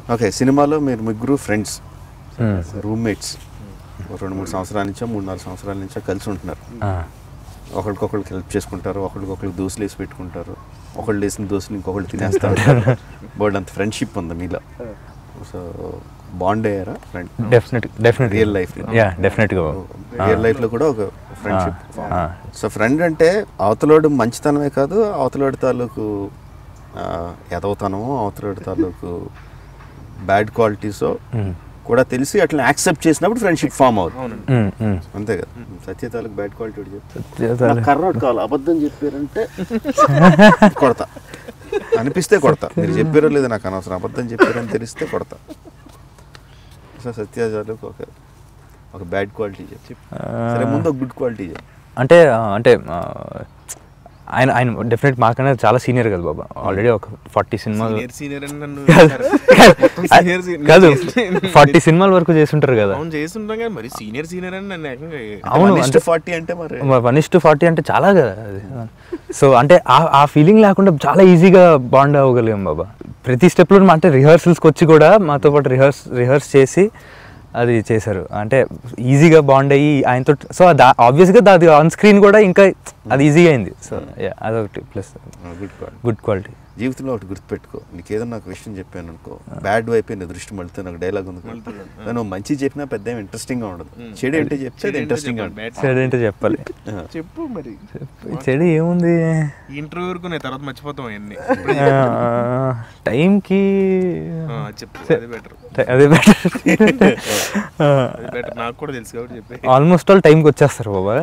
Okay సినిమాలో మీరు ముగ్గురు ఫ్రెండ్స్ రూమ్మేట్స్ రెండు మూడు సంవత్సరాల నుంచో మూడు నాలుగు సంవత్సరాల నుంచో కలిసి ఉంటున్నారు ఒకరికొకరికి హెల్ప్ చేసుకుంటారు ఒకరికొకరికి దోశలు వేసి పెట్టుకుంటారు ఒకళ్ళు వేసిన దోశలు ఇంకొకళ్ళు తినేస్తా ఉంటారు బోర్డు అంత ఫ్రెండ్షిప్ ఉంది మీలో సో బాండ్ అయ్యారా friend definite definite real life yeah డెఫినెట్గా రియల్ లైఫ్ లో కూడా ఒక ఫ్రెండ్షిప్ ఆ. సో ఫ్రెండ్ అంటే అవతలోడు మంచితనమే కాదు అవతలోడి తాలూకు ఆ, ఎదవతనము అవతలోడి తాలూకు బ్యాడ్ క్వాలిటీస్ కూడా తెలిసి అట్లా యాక్సెప్ట్ చేసినప్పుడు ఫ్రెండ్షిప్ ఫామ్ అవుతుంది అంతే కదా సత్య తాలూకు బ్యాడ్ క్వాలిటీ ఒకటి చెప్పు. నాకు కర్రోడ్ కావాలి అబద్ధం చెప్పారంటే కొడతా అనిపిస్తే కొడతా మీరు చెప్పారో లేదో నాకు అనవసరం అబద్ధం చెప్పారని తెలిస్తే కొడతా సో సత్యాజాలకు ఒక ఒక బ్యాడ్ క్వాలిటీ చెప్పు సరే ముందు ఒక గుడ్ క్వాలిటీ చెప్పు అంటే ఆ, అంటే ఆ, ఆయన ఆయన డెఫినెట్ మాకన్నా చాలా సీనియర్ కదా బాబా ఆల్రెడీ ఒక ఫార్టీ సినిమాలు సీనియర్ సీనియర్ అని నన్ను కాదు. మొత్తం senior senior కాదు చేసి- ఫార్టీ సినిమాల వరకు చేస్తుంటారు కదా అవును చేస్తుంటాం కానీ మరి సీనియర్ సీనియర్ అని నన్ను ఏకంగా అవును అంటే ఫార్టీ అంటే మరి వన్ ఇస్ టు ఫార్టీ అంటే చాలా కదా అది సో అంటే ఆ ఆ ఫీలింగ్ లేకుండా చాలా ఈజీగా బాండ్ అవ్వగలిగాం బాబా ప్రతి స్టెప్లో అంటే రిహర్సల్స్కి వచ్చి కూడా మాతో పాటు రిహర్స్ రిహర్స్ చేసి అది చేశారు అంటే ఈజీగా బాండ్ అయ్యి ఆయనతో సో ఆబ్వియస్గా అది ఆన్ స్క్రీన్ కూడా ఇంకా అది ఈజీగా అయింది సో అదొకటి plus good quality good quality జీవితంలో ఒకటి గుర్తుపెట్టుకో నీకు ఏదైనా నాకు విషయం చెప్పాను అనుకో బ్యాడ్ వైపు నీ దృష్టి మళ్ళీ నాకు డైలాగ్ ఉంది కదా. నువ్వు మంచి చెప్పినా పెద్ద ఏం ఇంట్రెస్టింగ్ గా ఉండదు చెడు ఏంటి చెప్తే అది ఇంట్రెస్టింగ్ గా ఉంటుంది చెడు ఏంటో చెప్పాలి చెప్పు మరి చెడు ఏముంది ఇంటర్వ్యూ వరకు నేను తర్వాత మర్చిపోతాం అవన్నీ ఆ, టైంకి ఆ, చెప్పు అది బెటర్ అదే బెటర్ అది బెటర్ నాకు కూడా తెలుసు కాబట్టి చెప్పి ఆల్మోస్ట్ ఆల్ టైంకి వచ్చేస్తారు బాబా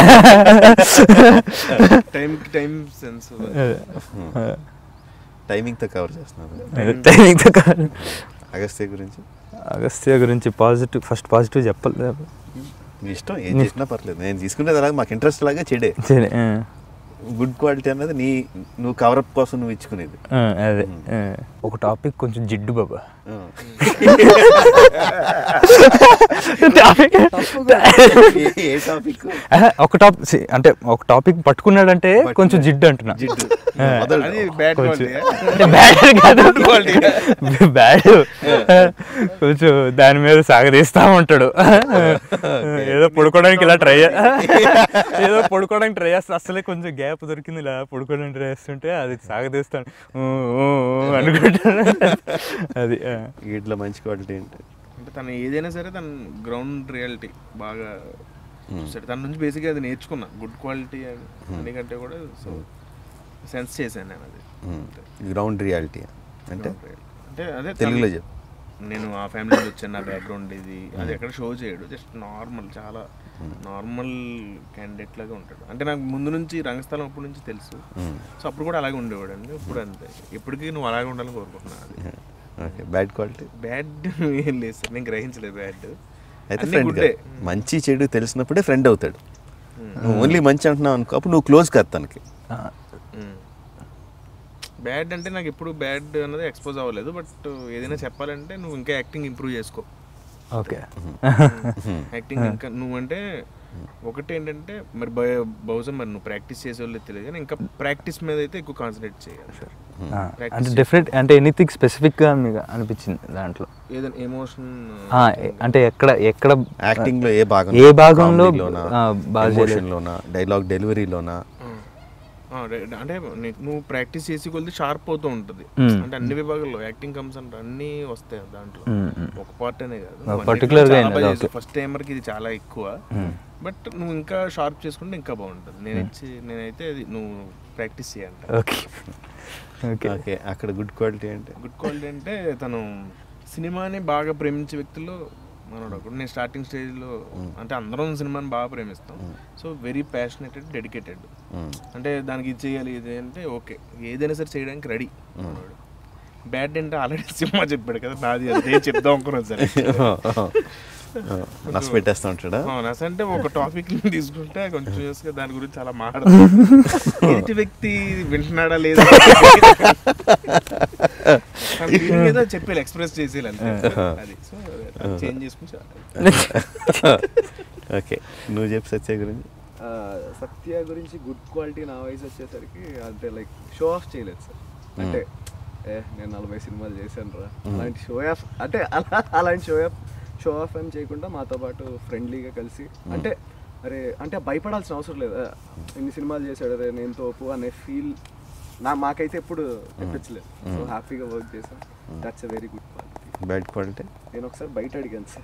టైం టైం సెన్స్ టైమింగ్ తో కవర్ చేస్తున్నారు టైమింగ్తో కాదు అగస్త్య గురించి అగస్త్య గురించి పాజిటివ్ ఫస్ట్ పాజిటివ్ చెప్పాలి మీ ఇష్టం ఏం చేసినా పర్లేదు నేను తీసుకునేది అలాగే మాకు ఇంట్రెస్ట్ లాగా చెడే సరే ఆ, గుడ్ క్వాలిటీ అన్నది నీ నువ్వు కవరప్ కోసం నువ్వు ఇచ్చుకునేది ఆ, అదే ఆ. ఒక టాపిక్ కొంచెం జిడ్డు బాబా ఆ. టాపిక్ ఏ- ఏ టాపిక్ ఒక టాపిక్ అంటే ఒక టాపిక్ పట్టుకున్నాడంటే కొంచెం జిడ్డు అంటున్నా జిడ్డు ఆ. మొదలు అది బ్యాడ్ కొంచెం క్వాలిటీ అంటే బ్యాడ్ కాదు బ్యాడ్ కొంచెం దాని మీద సాగదీస్తా ఉంటాడు ఏదో పడుకోవడానికి ఇలా ట్రై ఏదో పడుకోవడానికి ట్రై చేస్తా అసలే కొంచెం గ్యాప్ దొరికింది ఇలా పడుకోవడానికి ట్రై చేస్తుంటే అది సాగదీస్తాను ఊ, ఊ, ఊ అనుకుంటాను అది ఆ. వీటిలో మంచి క్వాలిటీ ఏంటి అంటే తను ఏదైనా సరే తన గ్రౌండ్ రియాలిటీ బాగా చూస్తాడు తన నుంచి బేసిక్గా అది నేర్చుకున్నా గుడ్ క్వాలిటీ అని ఎందుకంటే కూడా సో సెన్స్ చేశాను నేను అది గ్రౌండ్ రియాలిటీ అంటే అంటే అదే తెలుగులో తను- చెప్పు నేను ఆ ఫ్యామిలీ నుంచి వచ్చాను నా బ్యాక్గ్రౌండ్ ఇది అది ఎక్కడ షో చేయడు జస్ట్ నార్మల్ చాలా నార్మల్ క్యాండిడేట్ లాగా ఉంటాడు అంటే నాకు ముందు నుంచి రంగస్థలం అప్పటి నుంచి తెలుసు సో అప్పుడు కూడా అలాగే ఉండేవాడు అండి ఇప్పుడు అంతే ఇప్పటికీ నువ్వు అలాగే ఉండాలని కోరుకుంటున్నాను అది ఓకే బ్యాడ్ క్వాలిటీ బ్యాడ్ ఏం లేదు సార్ నేను గ్రహించలేదు బ్యాడ్ అయితే అన్నీ ఫ్రెండ్ గుడ్డే. మంచి చెడు తెలిసినప్పుడే ఫ్రెండ్ అవుతాడు నువ్వు ఓన్లీ మంచి అంటున్నావు అనుకో అప్పుడు నువ్వు క్లోజ్ కాదు తనకి ఆ, బ్యాడ్ అంటే నాకు ఎప్పుడు బ్యాడ్ అన్నది ఎక్స్పోజ్ అవ్వలేదు బట్ ఏదైనా చెప్పాలంటే నువ్వు ఇంకా యాక్టింగ్ ఇంప్రూవ్ చేసుకో ఓకే యాక్టింగ్ ఇంకా నువ్వు అంటే ఒకటి ఏంటంటే మరి బ- బహుశా మరి నువ్వు ప్రాక్టీస్ చేసే వాళ్ళు తెలియదు కానీ ఇంకా ప్రాక్టీస్ మీద అయితే ఎక్కువ కాన్సన్ట్రేట్ చేయాలి సార్ ఆ, అంటే డిఫరెంట్ అంటే ఎనీథింగ్ స్పెసిఫిక్గా మీకు అనిపించింది దాంట్లో ఏదైనా ఎమోషన్ ఆ, అంటే ఎక్కడ ఎక్కడ యాక్టింగ్ లో ఏ భాగం ఏ భాగంలో, ఆ, బాగా చేయలేదు. లోనా డైలాగ్ డెలివరీలోనా అంటే నీ- నువ్వు ప్రాక్టీస్ చేసి కొలిది షార్ప్ అవుతూ ఉంటుంది మ్మ్. అంటే అన్ని విభాగాల్లో యాక్టింగ్ కమ్స్ అంటే అన్ని వస్తాయి దాంట్లో మ్మ్, మ్మ్. ఒక పార్ట్ అనే కాదు ఆ, particular గా అయినా, okay. ఫస్ట్ టైమర్కి ఇది చాలా ఎక్కువ బట్ నువ్వు ఇంకా షార్ప్ చేసుకుంటే ఇంకా బాగుంటుంది నేను ఇచ్చి నేనైతే అది నువ్వు ప్రాక్టీస్ చేయంట ఓకే ఓకే ఓకే అక్కడ గుడ్ క్వాలిటీ అంటే గుడ్ క్వాలిటీ అంటే తను సినిమాని బాగా ప్రేమించే వ్యక్తుల్లో మనోడు ఒకడు నేను స్టార్టింగ్ స్టేజ్లో అంటే అందరం సినిమాని బాగా ప్రేమిస్తాం సో వెరీ ప్యాషనెటెడ్ డెడికేటెడ్ అంటే దానికి ఇది చేయాలి ఇది అంటే ఓకే ఏదైనా సరే చేయడానికి రెడీ బ్యాడ్ అంటే ఆల్రెడీ సినిమా చెప్పాడు కదా నాది అదే చెప్దాం అనుకున్నాను సరే నచ్చ పెట్టేస్తా ఉంటాడా అవునా సార్ అంటే ఒక టాపిక్ తీసుకుంటే కొంచెం గా దాని గురించి చాలా మాట్లాడతాం ఎదుటి వ్యక్తి వింటున్నాడా లేదా తన feeling ఏదో చెప్పేయాలి ఎక్స్ప్రెస్ చేసేయాలి అంతే అది సో చేంజ్ చేసుకుని చాలా ఓకే నువ్వు చెప్పు సత్య గురించి ఆ, సత్య గురించి గుడ్ క్వాలిటీ నా వయసు వచ్చేసరికి అంటే లైక్ షో ఆఫ్ చేయలేదు సార్ అంటే ఏ నేను నలభై సినిమాలు చేశాను రా అలాంటి షో ఆఫ్ అంటే అలా అలాంటి షో ఆఫ్ షో ఆఫ్ అని చేయకుండా మాతో పాటు ఫ్రెండ్లీగా కలిసి అంటే అరే అంటే భయపడాల్సిన అవసరం లేదు ఆ, ఇన్ని సినిమాలు చేశాడు అరే నేను తోపు అనే ఫీల్ నా మాకైతే ఎప్పుడు తెప్పించలేదు సో హ్యాపీగా వర్క్ చేసాం that's uh very good quality bad quality నేను ఒకసారి బయట అడిగాను సార్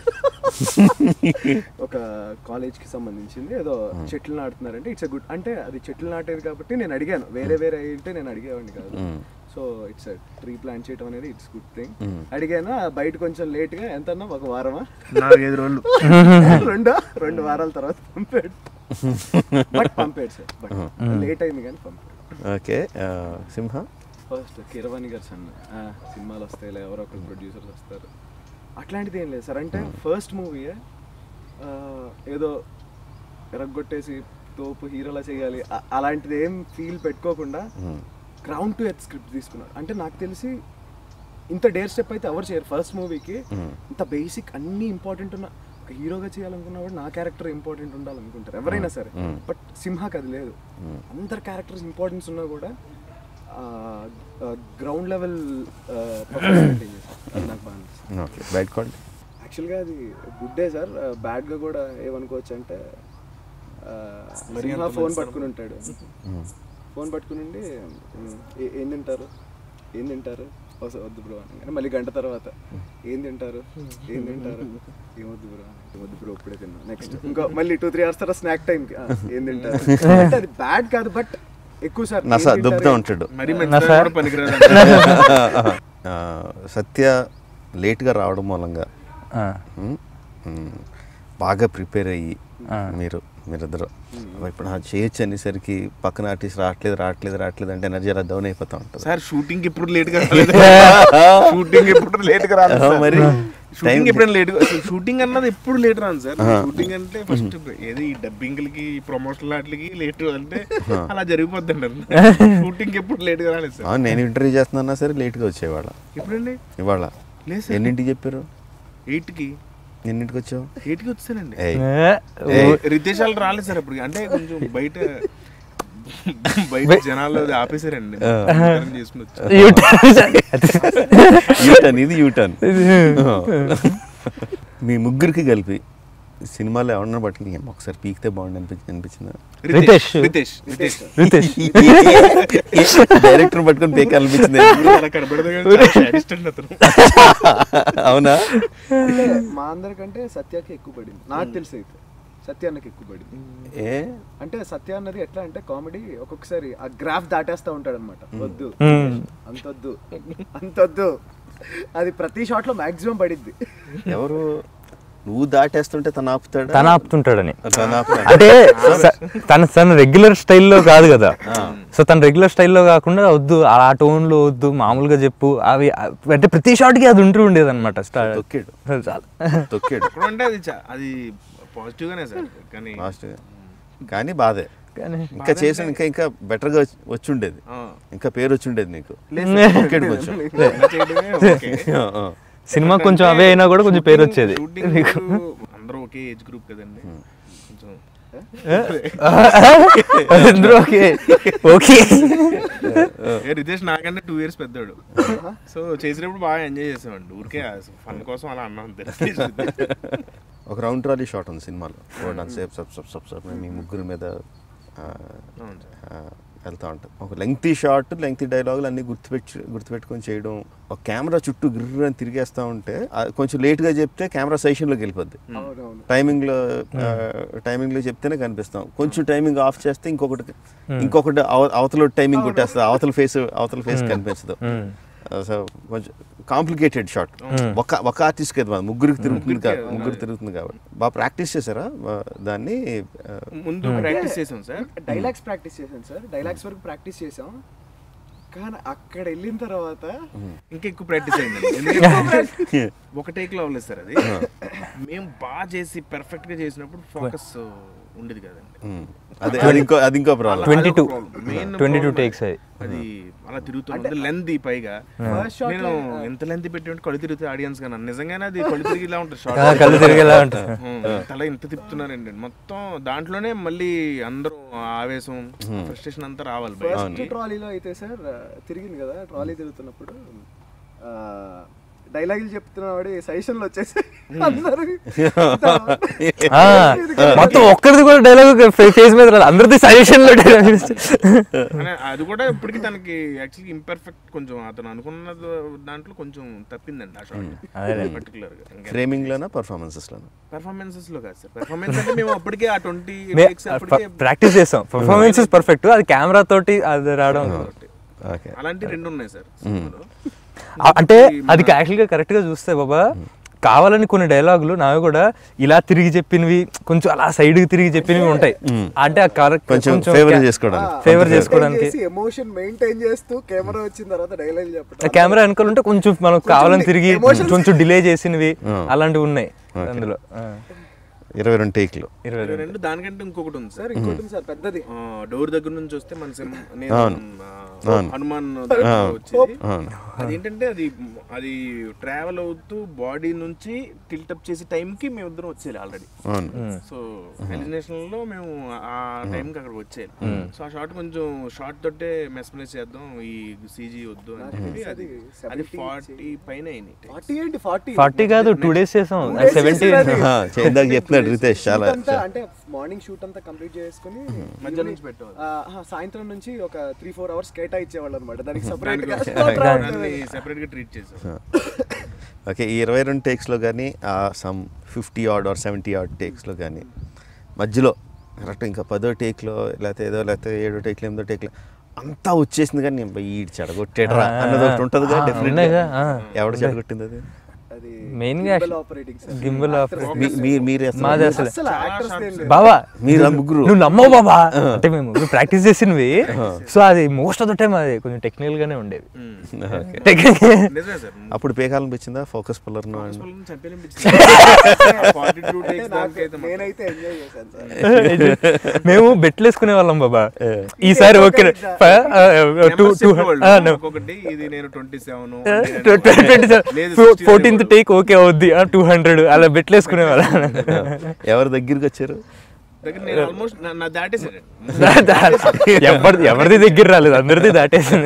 ఒక కాలేజ్ కి సంబంధించింది ఏదో చెట్లు నాటుతున్నారంటే ఇట్స్ గుడ్ అంటే అది చెట్లు నాటేది కాబట్టి నేను అడిగాను వేరే వేరే అయితే నేను అడిగేవాడిని కాదు సో ఇట్స్ ట్రీ ప్లాంట్ చేయడం అనేది ఇట్స్ గుడ్ థింగ్ అడిగాను ఆ బయట కొంచెం లేట్ గా ఎంత అన్నా ఒక వారమా నాలుగైదు రోజులు రెండు రెండు వారాల తర్వాత పంపాడు బట్ పంపాడు సార్ బట్ లేట్ అయింది కానీ పంపాడు ఓకే సింహ ఫస్ట్ కిరవాణి గారు సన్ సినిమాలు వస్తాయి ఎవరో ఒకరు ప్రొడ్యూసర్స్ వస్తారు అట్లాంటిది ఏం లేదు సార్ అంటే ఫస్ట్ మూవీయే ఏదో ఎరగొట్టేసి తోపు హీరోలా చేయాలి అ- అలాంటిది ఏం ఫీల్ పెట్టుకోకుండా గ్రౌండ్ టు ఎత్ స్క్రిప్ట్ తీసుకున్నారు అంటే నాకు తెలిసి ఇంత డేర్ స్టెప్ అయితే ఎవరు చేయరు ఫస్ట్ మూవీకి ఇంత బేసిక్ అన్ని ఇంపార్టెంట్ ఉన్న ఒక హీరోగా చేయాలనుకున్నా కూడా నా క్యారెక్టర్ ఇంపార్టెంట్ ఉండాలనుకుంటారు ఎవరైనా సరే బట్ సింహాకి అది లేదు అందరి క్యారెక్టర్స్ ఇంపార్టెన్స్ ఉన్నా కూడా గ్రౌండ్ లెవెల్ మెయింటైన్ చేశారు అది నాకు బాగా అనిపిస్తుంది ఓకే బ్యాడ్ క్వాలిటీ యాక్చువల్గా అది గుడ్డే సార్ బ్యాడ్గా కూడా ఏమనుకోవచ్చు అంటే సింహ ఫోన్ పట్టుకుని ఉంటాడు ఫోన్ పట్టుకుని ఉండి "ఉమ్, ఏ- ఏం తింటారు ఏం తింటారు "వస- వద్దు బ్రో అని కానీ మళ్ళీ గంట తర్వాత ఏం తింటారు ఏం తింటారు ఏమొద్దు బ్రో అని ఏమొద్దు బ్రో ఇప్పుడే తిన్నా నెక్స్ట్ ఇంకో మళ్ళీ టూ త్రీ అవర్స్ తర్వాత స్నాక్ టైంకి ఏం తింటారు అంటే అది బ్యాడ్ కాదు బట్ ఎక్కువ సార్ నస దుబ్బుతూ ఉంటాడు మరి మంచి కూడా పనికిరాదు ఆ, సత్య లేట్గా రావడం మూలంగా ఆ, ఉమ్, ఉమ్, బాగా ప్రిపేర్ అయ్యి మీరు మీరిద్దరు ఇప్పుడు నాకు చేయొచ్చు అనేసరికి పక్కన ఆర్టిస్ట్ రావట్లేదు రావట్లేదు రావట్లేదు అంటే ఎనర్జీ అలా డౌన్ అయిపోతా ఉంటుంది సార్ షూటింగ్ ఎప్పుడు లేట్ గా రాలేదు షూటింగ్ ఎప్పుడు లేట్ గా రాలేదు సార్. మరి షూటింగ్ ఎప్పుడైనా లేట్ షూటింగ్ అన్నది ఎప్పుడు లేట్ రాను సార్ షూటింగ్ అంటే ఫస్ట్ ఏది ఈ డబ్బింగ్లకి ప్రమోషన్ వాటికి లేట్ అంటే అలా జరిగిపోద్దండి షూటింగ్ ఎప్పుడు లేట్ గా రాలేదు సార్ ఆ, నేను ఇంటర్వ్యూ చేస్తున్నా సరే లేట్గా వచ్చేవాళ్ళ ఎప్పుడండి ఇవాళ లేదు సార్ ఎన్నింటికి చెప్పారు ఎయిట్ కి ఎన్నింటికి వచ్చావు ఎయిట్ కి వచ్చానండి ఏయ్ ఏ, రితేష్ వాళ్ళు రాలేదు సార్ అప్పుడు అంటే కొంచెం బయట బయట జనాలు అది ఆపేశారండి అందరం చేసుకుని వచ్చాం. యూటర్న్ ఇది యూటర్న్ మీ ముగ్గురికి కలిపి సినిమాలో ఎవరన్నా పట్టుకుని "ఏం ఒకసారి పీకితే బాగుండి అనిపించి అనిపించిందా రితేష్. రితేష్ రితేష్ రితేష్ డైరెక్టర్ పట్టుకొని పీక అనిపించింది అలా కనబడదు కానీ చాలా sadist అండి అతను అవునా అంటే మా అందరికంటే సత్యకి ఎక్కువ పడింది నాకు తెలిసి అయితే సత్య అన్నకి ఎక్కువ పడింది ఏ అంటే సత్య అన్నది ఎట్లా అంటే కామెడీ ఒక్కొక్కసారి ఆ గ్రాఫ్ దాటేస్తా ఉంటాడు అనమాట వద్దు Hmm. అంతొద్దు అంతొద్దు అది ప్రతి షాట్ లో మాక్సిమం పడిద్ది ఎవరు నువ్వు దాటేస్తుంటే తను ఆపుతాడు తన ఆపుతుంటాడని తను ఆపుతాడు అంటే స- తన తన రెగ్యులర్ స్టైల్లో కాదు కదా సో తన రెగ్యులర్ స్టైల్లో కాకుండా వద్దు ఆ టోన్లో వద్దు మామూలుగా చెప్పు అవి అంటే ప్రతి షాట్కి అది ఉంటూ ఉండేది అనమాట తొక్కాడు చాలా తొక్కాడు ఇప్పుడు అంటే అది చా- అది పాజిటివ్ గానే సార్ కానీ లాస్ట్ కానీ బాధే కానీ ఇంకా చేసిన ఇంకా ఇంకా బెటర్గా వచ్చి ఉండేది ఆ, ఇంకా పేరు వచ్చి ఉండేది నీకు లేదు సార్. తొక్కాడు కొంచెం అలా చేయడమే ఓకే. ఆ, ఆ. సినిమా కొంచెం అవే అయినా కూడా కొంచెం పేరు వచ్చేది షూటింగ్ అందరూ ఒకే ఏజ్ గ్రూప్ కదండి కొంచెం అందరూ ఓకే ఓకే ఏ రితేష్ నాకంటే టూ ఇయర్స్ పెద్దోడు సో చేసినప్పుడు బాగా ఎంజాయ్ చేసామండి ఊరికే ఫన్ కోసం అలా అన్నాం అంతే ఒక రౌండ్ ట్రాలీ షాట్ ఉంది సినిమాలో ఓ సేపు సబ్ సబ్ సబ్ సబ్ మీ ముగ్గురు మీద ఆ, అవును సార్. ఆ, వెళ్తా ఉంటుంది ఒక లెంగ్తీ షాట్ లెంగ్తీ డైలాగులు అన్ని గుర్తుపెట్టి గుర్తుపెట్టుకొని చేయడం ఒక కెమెరా చుట్టూ గిర్ర అని తిరిగేస్తా ఉంటే ఆ, కొంచెం లేట్గా చెప్తే కెమెరా సెషన్లోకి వెళ్ళిపోద్ది అవునవును టైమింగ్లో టైమింగ్లో చెప్తేనే కనిపిస్తాం కొంచెం టైమింగ్ ఆఫ్ చేస్తే ఇంకొకటి ఇంకొకటి అవ- అవతల టైమింగ్ కొట్టేస్తుంది అవతల ఫేస్ అవతల ఫేస్ కనిపించదు సో కొంచెం కాంప్లికేటెడ్ షాట్ ఒక ఒక ఆర్టిస్ట్ కదా ముగ్గురికి తిరుగుతుంది కా- ముగ్గురు తిరుగుతుంది కాబట్టి బాగా ప్రాక్టీస్ చేశారా ఆ, దాన్ని ఆ, ముందు ప్రాక్టీస్ చేసాం సార్ డైలాగ్స్ ప్రాక్టీస్ చేశాను సార్ డైలాగ్స్ వరకు ప్రాక్టీస్ చేసాం కానీ అక్కడ వెళ్ళిన తర్వాత ఇంకా ఎక్కువ ప్రాక్టీస్ అయిందండి ఎందుకంటే ఒక టేక్ లో అవ్వలేదు సార్ అది మేము బాగా చేసి పెర్ఫెక్ట్ గా చేసినప్పుడు ఫోకస్ ఉండేది కదండి ఉమ్. అదే అది ఇంకో అది ఇంకో problem twenty two main twenty two takes అయ్యి అది అలా తిరుగుతుంది లెంత్ పైగా First shot నేను ఎంత లెంత్ పెట్టి కళ్ళు తిరుగుతుంది ఆడియన్స్ గా నిజంగానే అది కళ్ళు తిరిగి ఇలా ఉంటుంది ఆ, షార్ట్ కళ్ళు తిరిగేలా ఉంటుంది తల ఇంత తిప్పుతున్నారండి మొత్తం దాంట్లోనే మళ్ళీ అందరూ ఆ ఆవేశం ఫ్రస్ట్రేషన్ అంతా రావాలి ఫస్ట్ బయటికి ట్రాలీలో అయితే సార్ తిరిగింది కదా ట్రాలీ తిరుగుతున్నప్పుడు డైలాగులు చెప్తున్నవాడు సజెషన్ లో వచ్చేసి అందరూ ఆ, మొత్తం ఒక్కరిది కూడా డైలాగ్ ఫేస్ మీద రాదు అందరిది సజెషన్ లో డైలాగ్ కానీ అది కూడా ఇప్పటికి తనకి యాక్చువల్లీ ఇంపర్ఫెక్ట్ కొంచెం అతను అనుకున్న దాంట్లో కొంచెం తప్పిందండి ఆ షాట్ పర్టికులర్ గా ఫ్రేమింగ్ లోనా పర్ఫార్మెన్సెస్ లోనా పెర్ఫార్మెన్సెస్ లో కాదు సార్ పెర్ఫార్మెన్స్ అంటే మేము అప్పటికే ఆ ట్వంటీ అప్పటికే ప్రాక్టీస్ చేస్తాం పర్ఫార్మెన్సెస్ పర్ఫెక్ట్ అది కెమెరా తోటి అది రావడం ఓకే అలాంటి రెండు ఉన్నాయి సార్ సినిమాలో ఆ- అంటే అది యాక్చువల్ గా కరెక్ట్ గా చూస్తే బాబా కావాలని కొన్ని డైలాగులు నావి కూడా ఇలా తిరిగి చెప్పినవి కొంచెం అలా సైడ్ కి తిరిగి చెప్పినవి ఉంటాయి అంటే ఆ కరెక్ట్ కొంచెం ఫేవర్ చేసుకోవడానికి ఫేవర్ చేసుకోవడానికి ఎమోషన్ మెయింటైన్ చేస్తూ కెమెరా వచ్చిన తర్వాత డైలాగ్ చెప్పడం ఆ కెమెరా వెనకాల ఉంటే కొంచెం మనం కావాలని తిరిగి కొంచెం డిలే చేసినవి అలాంటివి ఉన్నాయి అందులో ఆ. ఇరవై రెండు టేక్లు ఇరవై ఇరవై రెండు దానికంటే ఇంకొకటి ఉంది సార్ సార్ ఇంకోటి ఉంది సార్ పెద్దది డోర్ దగ్గర నుంచి వస్తే మన సినిమా నేను అవును. ఆ, హనుమాన్ దగ్గర వచ్చేది అవును. అదేంటంటే అది అది ట్రావెల్ అవుతూ బాడీ నుంచి టిల్టప్ చేసే టైంకి మేము ఇద్దరం వచ్చేయాలి ఆల్రెడీ అవును సో హెలినేషన్ లో మేము ఆ టైంకి అక్కడ వచ్చేయాలి సో ఆ షార్ట్ కొంచెం షార్ట్ తోటే మెస్మరైజ్ చేద్దాం ఈ సీజీ వద్దు అని చెప్పి అది అది ఫార్టీ పైన అయినాయి ఫార్టీ ఏంటి ఫార్టీ ఫార్టీ కాదు టూ డేస్ చేసాం సెవెంటీ ఆ, చే- ఇందాక చెప్తున్నాడు రితేష్ చాలా అంతా అంటే మార్నింగ్ షూట్ అంతా కంప్లీట్ చేసుకుని మధ్యాహ్నం నుంచి పెట్టేవాళ్ళు ఆ, ఆ, సాయంత్రం నుంచి ఒక త్రీ ఫోర్ అవర్స్ కేటాయించేవాళ్ళు అనమాట దానికి సపరేట్ గా దాన్ని సెపరేట్ గా ట్రీట్ చేసాం ఓకే ఈ ఇరవై రెండు టేక్స్లో కానీ ఆ some fifty odd or seventy odd టేక్స్లో కానీ మధ్యలో కరెక్ట్ ఇంకా పదో టేక్లో లేకపోతే ఏదో లేకపోతే ఏడో టేక్లో ఎనిమిదో టేక్లో అంతా వచ్చేసింది కానీ నేను ఈ చెడగొట్టేడరా అన్నది ఒకటి ఉంటుందిగా ఆ, డెఫినెట్గా ఉన్నాయిగా, ఆ. ఎవడ చెడగొట్టింది అది అది మెయిన్ గా ఆపరేటింగ్ సార్ గింబల్ ఆఫ్ మీ- మీ- మీరే అసలు- మాది అసలు అసలు యాక్టర్స్ ఏం లేదు బాబా మీరు ఆ ముగ్గురు నువ్వు నమ్మవు బాబా అంటే మేము ప్రాక్టీస్ చేసినవి సో అది మోస్ట్ ఆఫ్ ద టైం అది కొంచెం టెక్నికల్ గానే ఉండేది ఓకే Technical- నిజమే సార్ అప్పుడు పేకాలం వచ్చిందా ఫోకస్ పుల్లర్ను ఫార్టీ టూ అంటే టేక్స్ నాకు- అయితే మాత్రం. నేనైతే ఎంజాయ్ చేశాను సార్ మేము బెట్లు వేసుకునే వాళ్ళం బాబా ఈసారి ఓకే టూ Numbers టూ చెప్పేవాళ్ళు. ఒక్కొక్కటి ఇది నేను twenty seven fourteenth take okay అవుద్ది టూ హండ్రెడ్ అలా బెట్లు వేసుకునే వాళ్ళం ఎవరి దగ్గరికి వచ్చారు దగ్గర నేను ఆల్మోస్ట్ నా దాటేసాడు ఎవరిది ఎవరిది దగ్గర రాలేదు అందరిది దాటేసింది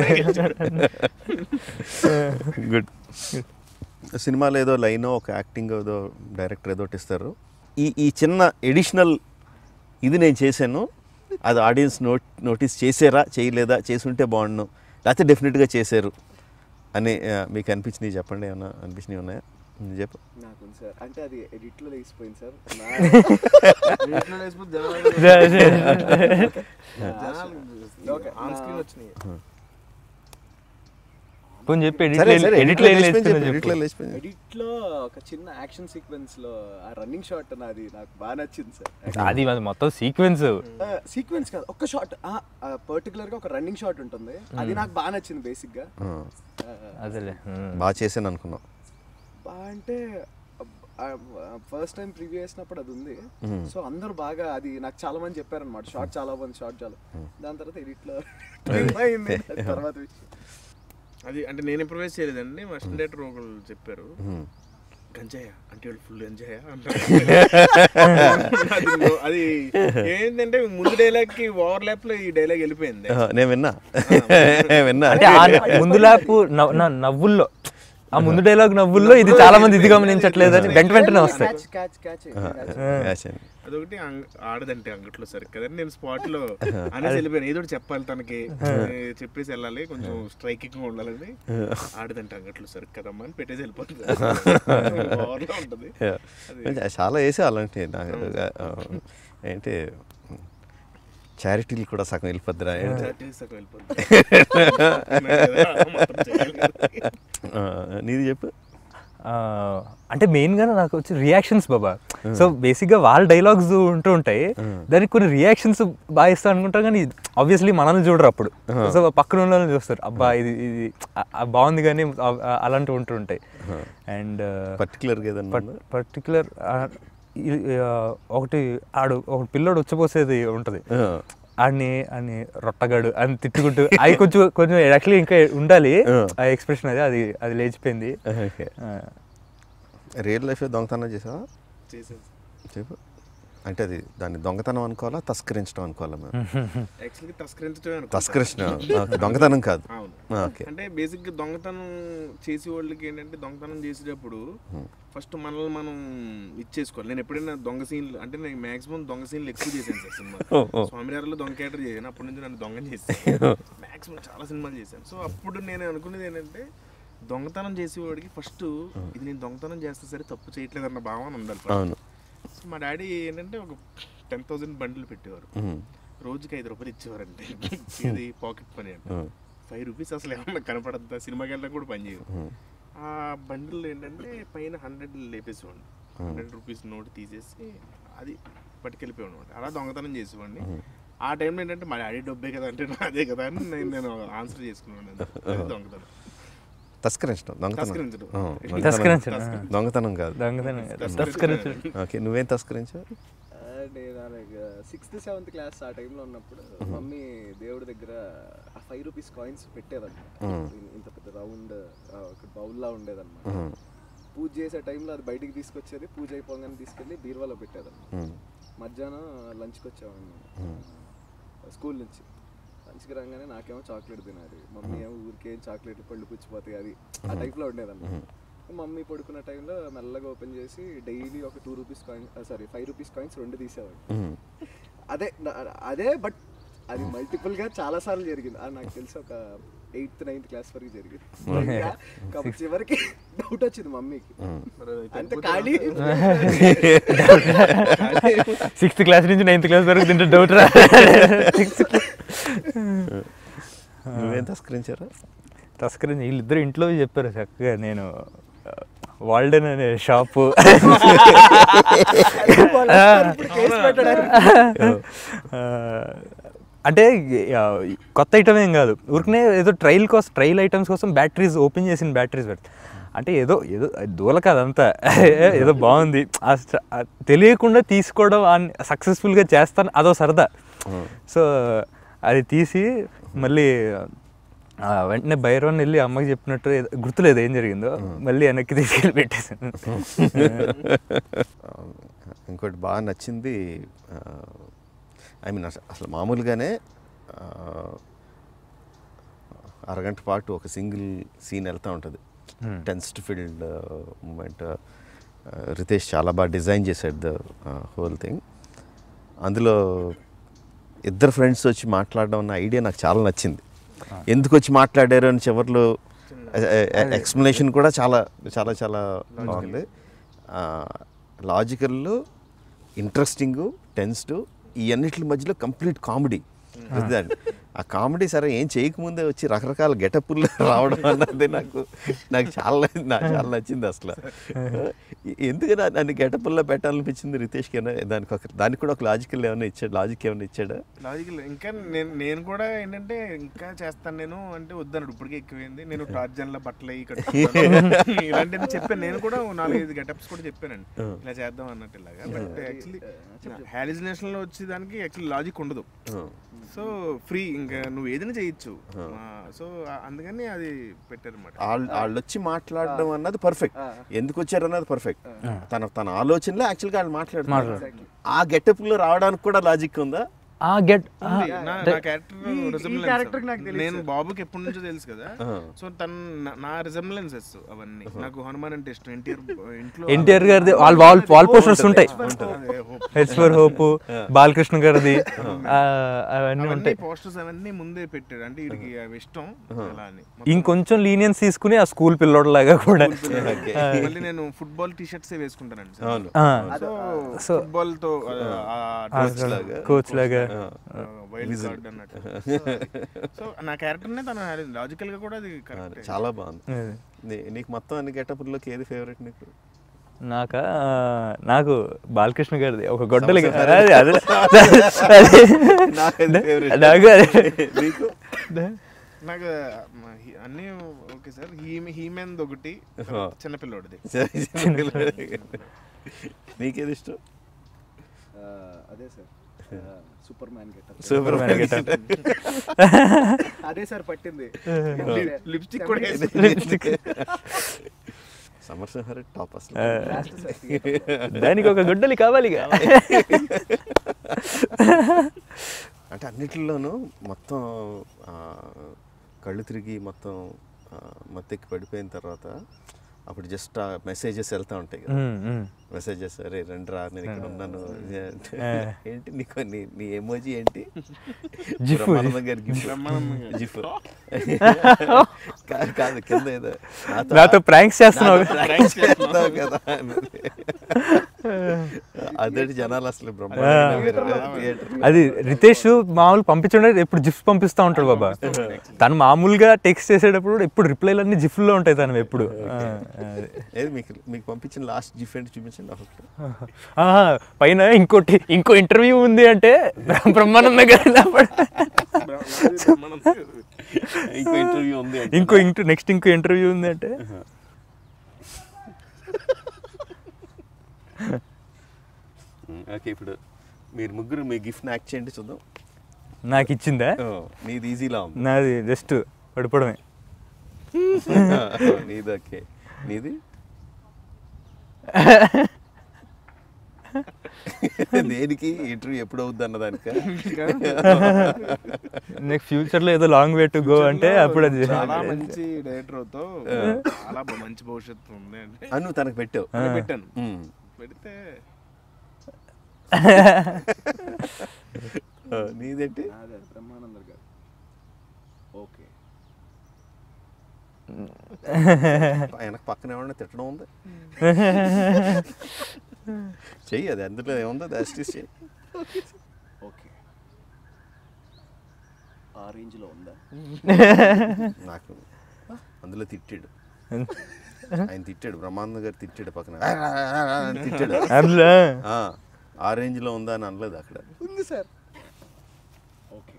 గుడ్ సినిమాలో ఏదో లైన్ ఒక యాక్టింగ్ ఏదో డైరెక్టర్ ఏదో ఒకటి ఇస్తారు ఈ ఈ చిన్న ఎడిషనల్ ఇది నేను చేశాను అది ఆడియన్స్ నోట్ నోటీస్ చేసారా చేయలేదా చేసుంటే బాగుండు లేకపోతే డెఫినెట్గా చేశారు అని ఆ, మీకు అనిపించినవి చెప్పండి ఏమన్నా అనిపించినవి ఉన్నాయా ఉమ్, చెప్పు నాకు ఉంది సార్ అంటే అది ఎడిట్ లో లేచిపోయింది సార్ ఓకే ఆన్ స్క్రీన్ వచ్చినాయి కొంచెం చెప్పి సరే ఎడిట్ సరే ఎడిట్ ఎడిట్లో లేచిపోయింది చెప్పు, ఎడిట్లో ఎడిట్ లేచిపోయింది ఎడిట్ లో ఒక చిన్న యాక్షన్ సీక్వెన్స్ లో ఆ రన్నింగ్ షాట్ నాది నాకు బాగా నచ్చింది సార్ అది అది మొత్తం సీక్వెన్స్ సీక్వెన్స్ కాదు ఒక్క షాట్ పర్టికులర్ గా ఒక రన్నింగ్ షాట్ ఉంటుంది అది నాకు బాగా నచ్చింది బేసిక్ గా ఆ, అదేలే ఉమ్. బాగా చేశాను అనుకున్నాం బాగా అంటే ఫస్ట్ టైం ప్రివ్యూ చేసినప్పుడు అది ఉంది సో అందరూ బాగా అది నాకు చాలా మంది చెప్పారనమాట షార్ట్ చాలా బాగుంది షార్ట్ చాలా దాని తర్వాత ఎడిట్ లో అయింది అది తర్వాత విషయం అది అంటే నేను ఇంప్రూవైజ్ చేయలేదండి మా స్టూడెంట్ ఒకళ్ళు చెప్పారు ఉమ్. గంజాయ అంటే వాళ్ళు ఫుల్ గంజాయ అంటారు అది నో- అది ఏంటంటే ముందు డైలాగ్ కి ఓవర్ ల్యాప్ లో ఈ డైలాగ్ వెళ్ళిపోయింది ఆ, నేను విన్నా విన్నా అంటే ఆ ముందు లాపు నవ్- నా నవ్వుల్లో ఆ ముందు డైలాగ్ నవ్వుల్లో ఇది చాలా మంది ఇది గమనించట్లేదని వెంట వెంటనే వస్తాయి క్యాచ్ క్యాచ్ యాక్షన్. అదొకటి అంగ- ఆడదంటే అంగట్లో సరే కదండి నేను స్పాట్ లో అనేసి వెళ్ళిపోయాను ఏదో ఒకటి చెప్పాలి తనకి ఏ, చెప్పేసి వెళ్ళాలి కొంచెం స్ట్రైకింగ్ ఉండాలని ఆడదంటే అంగట్లో సరే కదమ్మా అని పెట్టేసి వెళ్ళిపోతుంది Over లో ఉంటది Yeah. చాలా వేసే అలాంటి నాకు ఆ, ఏంటి చారిటీలు కూడా సగం వెళ్ళిపోద్దిరా ఏంటి Characters దాకా వెళ్ళిపోతుంది మొత్తం చేయాలి కదా. ఆ, నీది చెప్పు ఆ, అంటే మెయిన్ గా నాకు వచ్చి రియాక్షన్స్ బాబా సో బేసిక్ గా వాళ్ళ డైలాగ్స్ ఉంటూ ఉంటాయి దానికి కొన్ని రియాక్షన్స్ బాగా ఇస్తా అనుకుంటాం కానీ ఆబ్వియస్లీ మనల్ని చూడరు అప్పుడు సో పక్కన ఉన్న వాళ్ళని చూస్తారు అబ్బా ఇది ఇది ఆ- ఆ బాగుంది కానీ ఆ- ఆ- అలాంటివి ఉంటూ ఉంటాయి అండ్ పర్టికులర్గా ఏదన్నా ఉందా? పర్టికులర్ ఈ- ఆ, ఒకటి ఆడు ఒక పిల్లోడు ఉచ్చపోసేది ఉంటుంది ఆ. ఆడిని అని రొట్టగాడు అని తిట్టుకుంటూ అవి కొంచెం కొంచెం యాక్చువల్లీ ఇంకా ఉండాలి ఆ ఎక్స్ప్రెషన్ అది అది అది లేచిపోయింది ఓకే ఆ, రియల్ లైఫ్ దొంగతనం చేసావా చేసేది చెప్పు అంటే అది దాన్ని దొంగతనం అనుకోవాలా తస్కరించడం అనుకోవాలా మేము యాక్చువల్గా తస్కరించడమే అనుకుంటా. తస్కరించడం ఓకే, దొంగతనం కాదు అవును ఆ, ఓకే అంటే బేసిక్ గా దొంగతనం చేసే వాళ్ళకి ఏంటంటే దొంగతనం చేసేటప్పుడు ఫస్ట్ మనల్ని మనం ఇచ్చేసుకోవాలి నేను ఎప్పుడైనా దొంగ సీన్లు అంటే నేను మాక్సిమం దొంగ సీన్లు ఎక్కువ చేశాను సార్ సినిమా ఓ, ఓ. స్వామివారిలో దొంగ క్యారెక్టర్ చేశాను అప్పటి నుంచి నన్ను దొంగ చేసి మాక్సిమం చాలా సినిమాలు చేశాను సో అప్పుడు నేను అనుకునేది ఏంటంటే దొంగతనం చేసేవాడికి ఫస్ట్ ఇది నేను దొంగతనం చేస్తే సరే తప్పు చేయట్లేదు అన్న భావన ఉండాలి first. అవును సో మా డాడీ ఏంటంటే ఒక టెన్ థౌసండ్ బండ్లు పెట్టేవారు ఉమ్, రోజుకి ఐదు రూపాయలు ఇచ్చేవారంటే ఇది పాకెట్ పని అంటే ఉమ్, ఫైవ్ రూపీస్ అసలు ఏమన్నా కనపడద్దా సినిమాకి వెళ్ళడం కూడా పని చేయదు ఉమ్, ఆ బండిల్ ఏంటంటే పైన హండ్రెడ్ లేపేసేవాడిని హండ్రెడ్ రూపీస్ నోట్ తీసేసి అది పట్టుకెళ్ళిపోయాడు అలా దొంగతనం చేసేవాడిని ఆ టైంలో ఏంటంటే మా డాడీ డబ్బే కదా అంటే నాదే కదా అని నేను నేను ఆన్సర్ చేసుకున్నాను అది దొంగతనం తస్కరించడం దొంగతనం తస్కరించడం. ఆ, దొంగతనం. తస్కరించడం, ఆ. దొంగతనం కాదు దొంగతనం తస్కరించడం. తస్కరించడం ఓకే నువ్వేం తస్కరించావు నేను సిక్స్త్ సెవెంత్ క్లాస్ ఆ టైంలో ఉన్నప్పుడు మమ్మీ దేవుడి దగ్గర ఆ ఫైవ్ రూపీస్ కాయిన్స్ పెట్టేదన్నమాట ఇంత పెద్ద రౌండ్ ఒక బౌల్లా ఉండేదన్నమాట ఉమ్, పూజ చేసే టైంలో అది బయటికి తీసుకొచ్చేది పూజ అయిపోగానే తీసుకెళ్ళి బీరువాలో పెట్టేదన్నమాట ఉమ్, మధ్యాహ్నం లంచ్కి వచ్చామని స్కూల్ నుంచి లంచ్కి రాగానే నాకేమో చాక్లెట్ తినాలి మమ్మీ ఏమో ఊరికేం చాక్లెట్లు పళ్ళు పుచ్చిపోతాయి అది ఆ టైప్లో ఉండేదన్నమాట మమ్మీ పడుకున్న టైంలో మెల్లగా ఓపెన్ చేసి డైలీ ఒక two rupees coins sorry five rupees coins రెండు తీసేవాడు ఉమ్. అదే నా- అదే బట్ అది మల్టిపుల్ గా చాలా సార్లు జరిగింది అది నాకు తెలిసి ఒక ఎయిత్ నైన్త్ క్లాస్ వరకు జరిగింది ఇంకా కాబట్టి చివరికి డౌట్ వచ్చింది మమ్మీకి అంత ఖాళీ సిక్స్త్ క్లాస్ నుంచి నైన్త్ క్లాస్ వరకు తింటే డౌట్ రా సిక్స్త్ నువ్వేం తస్కరించారా తస్కరించి వీళ్ళిద్దరు ఇంట్లో చెప్పారు చక్కగా నేను వాల్డెన్ అనే షాపు అంటే ఆ, కొత్త ఐటమ్ ఏం కాదు ఊరికనే ఏదో ట్రైల్ కోసం ట్రైల్ ఐటమ్స్ కోసం బ్యాటరీస్ ఓపెన్ చేసిన బ్యాటరీస్ పెడతారు అంటే ఏదో ఏదో అది దూల కాదంతా ఏదో బాగుంది ఆ స- ఆ తెలియకుండా తీసుకోవడం సక్సెస్ఫుల్గా చేస్తాను అదో సరదా సో అది తీసి మళ్ళీ ఆ, వెంటనే భైరవన్ వెళ్ళి అమ్మకి చెప్పినట్టు ఏదో- గుర్తులేదు ఏం జరిగిందో మళ్ళీ వెనక్కి తీసుకెళ్ళి పెట్టేశాను ఇంకోటి బాగా నచ్చింది ఐ మీన్ అసలు మామూలుగానే ఆ, అరగంట పాటు ఒక సింగిల్ సీన్ వెళ్తూ ఉంటుంది టెన్స్ట్ ఫీల్డ్ మూమెంట్ రితేష్ చాలా బాగా డిజైన్ చేశాడు ద హోల్ థింగ్ అందులో ఇద్దరు ఫ్రెండ్స్ వచ్చి మాట్లాడడం అన్న ఐడియా నాకు చాలా నచ్చింది ఎందుకు వచ్చి మాట్లాడారు అని చివరిలో ఎక్స్ప్లెనేషన్ కూడా చాలా చాలా చాలా బాగుంది లాజికల్ ఇంట్రెస్టింగ్ టెన్స్డ్ ఈ అన్నిటి మధ్యలో కంప్లీట్ కామెడీ ఆ కామెడీ సరే ఏం చేయకముందే వచ్చి రకరకాల గెటప్లు రావడం అన్నది నాకు నాకు చాలా నాకు చాలా నచ్చింది అసలు ఎందుకని నన్ను గెటప్ల్లో పెట్టాలనిపించింది రితేష్కి ఏమైనా దానికి ఒక దానికి కూడా ఒక లాజికల్ ఏమైనా ఇచ్చాడు లాజిక్ ఏమైనా ఇచ్చాడా లాజికల్ ఇంకా నేను నేను కూడా ఏంటంటే ఇంకా చేస్తాను నేను అంటే వద్దన్నాడు ఇప్పటికే ఎక్కువైంది నేను టార్జన్ల బట్టలు అవి కట్టుకుంటాను ఇలాంటివి చెప్పాను నేను కూడా ఓ నాలుగైదు గెటప్స్ కూడా చెప్పానండి ఇలా చేద్దాం అన్నట్టు ఇలాగా బట్ యాక్చువల్లీ హాలిజినేషన్ లో వచ్చేదానికి యాక్చువల్లీ లాజిక్ ఉండదు సో ఫ్రీ ఇంకా నువ్వు ఏదైనా చేయొచ్చు సో అందుకని అది పెట్టారన్నమాట వాళ్ళు వాళ్ళు వచ్చి మాట్లాడడం అన్నది పర్ఫెక్ట్ ఎందుకు వచ్చారు అన్నది పర్ఫెక్ట్ తన తన ఆలోచనలో యాక్చువల్గా వాళ్ళు మాట్లాడుతున్నారు ఆ గెటప్లో రావడానికి కూడా లాజిక్ ఉందా ఆ గెట్ ఉంది. నా నా క్యారెక్టర్ character నాకు తెలుసు. నేను బాబుకి ఎప్పటి నుంచో తెలుసు కదా సో తన నా- నా రిజంబ్లెన్సెస్ అవన్నీ నాకు హనుమాన్ అంటే ఇష్టం ఎన్టీఆర్ ఇంట్లో ఎన్టీఆర్ గారిది వాళ్ళ వాల్ వాల్ పోస్టర్స్ ఉంటాయి అదే hope. H for hope Balakrishna గారిది ఆ, అవన్నీ అవన్నీ ఉంటాయి పోస్టర్స్ అవన్నీ ముందే పెట్టాడు అంటే వీడికి అవి ఇష్టం అలా అని ఇంకొంచెం లీనియన్స్ తీసుకుని ఆ స్కూల్ పిల్లోడ్లాగా కూడా మళ్ళీ నేను ఫుట్బాల్ టీ షర్ట్స్ వేసుకుంటానండి అవును ఆ, సో సో ఫుట్బాల్ తో కోచ్ లాగా వైల్డ్ కార్డ్ అన్నట్టు సో నా క్యారెక్టర్ నే తను లాజికల్ గా కూడా అది కరెక్ట్ చాలా బాగుంది అది. నీ- నీకు మొత్తం అన్ని గెటప్లోకి ఏది ఫేవరెట్ నీకు నాకా నాకు బాలకృష్ణ గారిది ఒక గొడ్డలి సంవత్సరం అది అది నాకు అది favorite. నాకు అది నీకు నాకు మ- హీ- అన్నీ ఓకే సార్ హీ హీమెన్ ఒకటి చిన్నపిల్లోడిది నీకేది ఇష్టం ఆ, అదే sir Superman getup super Superman getup. అదే సార్ పట్టింది లిప్స్టిక్ కూడా లిప్స్టిక్ సమర్సింహారె టాప్ అసలు Last సార్ theatre. దానికి ఒక గుడ్డలి కావాలిగా అంటే అన్నిటిలోనూ మొత్తం ఆ, కళ్ళు తిరిగి మొత్తం ఆ, మత్తెక్కి పడిపోయిన తర్వాత అప్పుడు జస్ట్ ఆ మెసేజెస్ వెళ్తా ఉంటాయి కదా ఉమ్, ఉమ్. మెసేజెస్ అరే రండి రా నేను ఇక్కడ ఉన్నాను ఇది అంటే, ఆ. ఏంటి నీకు నీ నీ ఎమోజీ ఏంటి జిఫ్. బ్రహ్మానందం గారి గిఫ్ట్ బ్రహ్మానందం గారి. జిఫ్ కాదు కాదు కింద ఏదో నాతో ప్రాంక్స్ చేస్తున్నావు నాతో pranks చేస్తున్నావు కదా అన్నది. అదేంటి జనాలు అసలు బ్రహ్మాండంగా అది రితేష్ మామూలు పంపించడం ఎప్పుడు జిఫ్స్ పంపిస్తూ ఉంటాడు బాబా తను మామూలుగా టెక్స్ట్ చేసేటప్పుడు కూడా ఎప్పుడు రిప్లైలు అన్ని జిఫ్లో ఉంటాయి తను ఎప్పుడు ఆ, అదే. ఏది మీకు మీకు పంపించిన లాస్ట్ జిఫ్ ఏంటి చూపించండి నాకు ఆహా, పైన ఇంకోటి ఇంకో ఇంటర్వ్యూ ఉంది అంటే బ్ర- బ్రహ్మానంద గారి లోపల ఇంకో ఇంటర్వ్యూ ఉంది అంటే. ఇంకో ఇంటూ నెక్స్ట్ ఇంకో ఇంటర్వ్యూ ఉంది అంటే ఉమ్, ఓకే ఇప్పుడు మీరు ముగ్గురు మీ గిఫ్ట్ యాక్ట్ చేయండి చూద్దాం నాకు ఇచ్చిందా ఓ, నీది ఈజీలా ఉంది నాది జస్ట్ పడిపోవడమే నీది ఓకే నీది దేనికి ఇంటర్వ్యూ ఎప్పుడు అవుద్ది అన్నదానిక నెక్స్ట్ ఫ్యూచర్ లో ఏదో లాంగ్ వే టు గో అంటే అప్పుడు అది చాలా మంచి డైరెక్టర్ తో చాలా బా- మంచి భవిష్యత్తు ఉంది అంటే అని నువ్వు తనకు పెట్టావు నేను పెట్టాను ఉమ్. పెడితే ఆ, నీదేంటి అదే బ్రహ్మానందర్ గారు ఓకే ఆయనకు పక్కన ఏమన్నా తిట్టడం ఉంది చెయ్యి అది అందులో ఏముందో దాస్టిస్ చెయ్యి ఓకే ఆ రేంజ్లో ఉందా నాకు అందులో తిట్టాడు ఆయన తిట్టాడు బ్రహ్మానంద గారు తిట్టాడు పక్కన అని తిట్టాడు అందులో ఆ, ఆ రేంజ్లో ఉందా అని అనలేదు అక్కడ ఉంది సార్ ఓకే